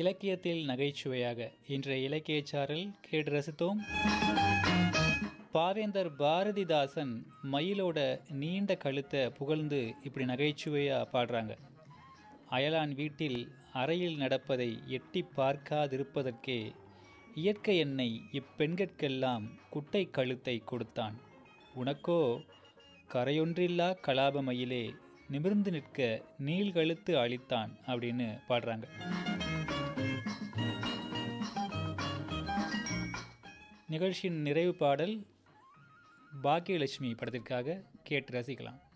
இலக்கியத்தில் நகைச்சுவையாக இன்றைய இலக்கியச்சாரல் கேட்டு ரசித்தோம் பாவேந்தர் பாரதிதாசன் மயிலோட நீண்ட கழுத்தை புகழ்ந்து இப்படி நகைச்சுவையாக பாடுறாங்க அயலான் வீட்டில் அறையில் நடப்பதை எட்டி பார்க்காதிருப்பதற்கே இயற்கை என்னை இப்பெண்கட்கெல்லாம் குட்டை கழுத்தை கொடுத்தான் உனக்கோ கரையொன்றில்லா கலாபமயிலே நிமிர்ந்து நிற்க நீள்கழுத்து அளித்தான் அப்படின்னு பாடுறாங்க நிகழ்ச்சியின் நிறைவு பாடல் பாக்கியலட்சுமி படத்திற்காக கேட்டு ரசிக்கலாம்